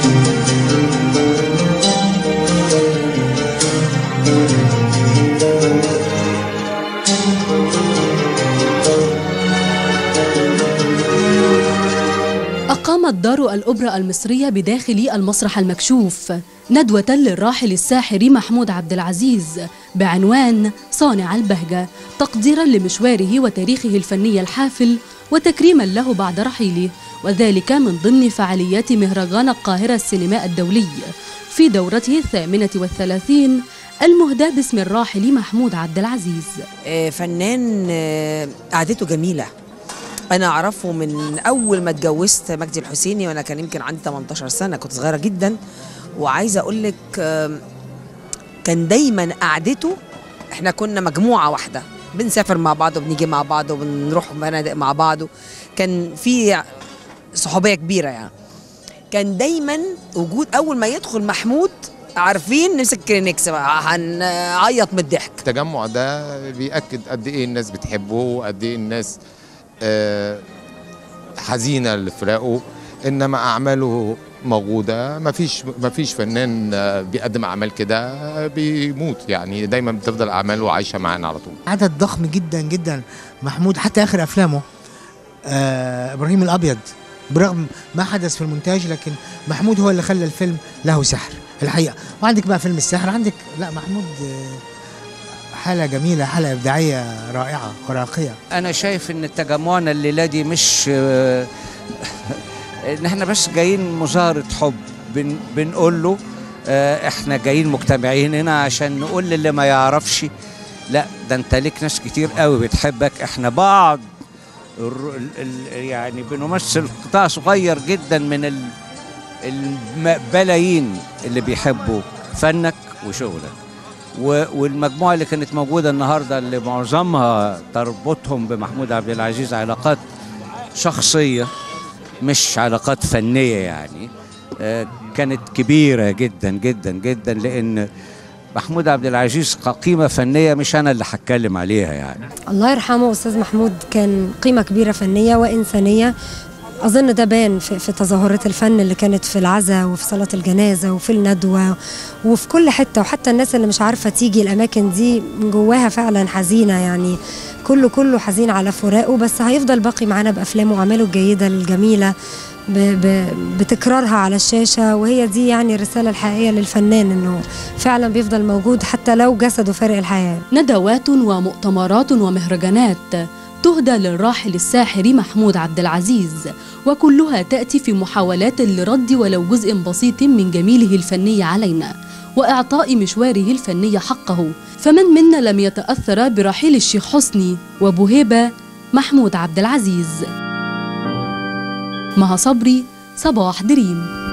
أقامت دار الأوبرا المصرية بداخل المسرح المكشوف ندوة للراحل الساحر محمود عبد العزيز بعنوان صانع البهجة تقديرا لمشواره وتاريخه الفني الحافل وتكريما له بعد رحيله وذلك من ضمن فعاليات مهرجان القاهرة السينماء الدولي في دورته الثامنة والثلاثين المهداة باسم الراحل محمود عبد العزيز آه، فنان آه، قعدته جميلة أنا أعرفه من أول ما اتجوزت مجدي الحسيني وأنا كان يمكن عندي 18 سنة كنت صغيرة جدا وعايزة أقول لك آم، كان دايما قعدته إحنا كنا مجموعة واحدة بنسافر مع بعض وبنيجي مع بعض وبنروح فنادق مع بعض كان في صحوبية كبيرة يعني كان دايما وجود أول ما يدخل محمود عارفين نمسك كلينكس بقى هنعيط من الضحك التجمع ده بيأكد قد ايه الناس بتحبه وقد ايه الناس آه، حزينه لفراقه انما اعماله موجوده ما فيش ما فيش فنان آه، بيقدم اعمال كده بيموت يعني دايما بتفضل اعماله عايشه معانا على طول عدد ضخم جدا جدا محمود حتى اخر افلامه آه ابراهيم الابيض برغم ما حدث في المونتاج لكن محمود هو اللي خلى الفيلم له سحر الحقيقه وعندك بقى فيلم السحر عندك لا محمود آه، حاله جميله حاله ابداعيه رائعه وراقيه انا شايف ان تجمعنا الليله دي مش آه، ان احنا بس جايين مظاهره حب بن بنقول له آه، احنا جايين مجتمعين هنا عشان نقول للي ما يعرفش لا ده انت ليك ناس كتير قوي بتحبك احنا بعض الر- ال- ال- يعني بنمثل قطاع صغير جدا من ال- الملايين اللي بيحبوا فنك وشغلك و- والمجموعه اللي كانت موجوده النهارده اللي معظمها تربطهم بمحمود عبد العزيز علاقات شخصيه مش علاقات فنيه يعني آه، كانت كبيره جدا جدا جدا لان محمود عبد العزيز قيمه فنيه مش انا اللي هتكلم عليها يعني الله يرحمه استاذ محمود كان قيمه كبيره فنيه وانسانيه اظن ده بان في, في تظاهرات الفن اللي كانت في العزاء وفي صلاه الجنازه وفي الندوه وفي كل حته وحتى الناس اللي مش عارفه تيجي الاماكن دي من جواها فعلا حزينه يعني كله كله حزين على فراقه بس هيفضل باقي معانا بافلامه واعماله الجيده الجميله ب ب بتكرارها على الشاشه وهي دي يعني الرساله الحقيقيه للفنان انه فعلا بيفضل موجود حتى لو جسده فارق الحياه ندوات ومؤتمرات ومهرجانات تهدى للراحل الساحر محمود عبد العزيز وكلها تأتي في محاولات لرد ولو جزء بسيط من جميله الفني علينا وإعطاء مشواره الفني حقه فمن منا لم يتأثر برحيل الشيخ حسني وبهيبة محمود عبد العزيز مها صبري صباح دريم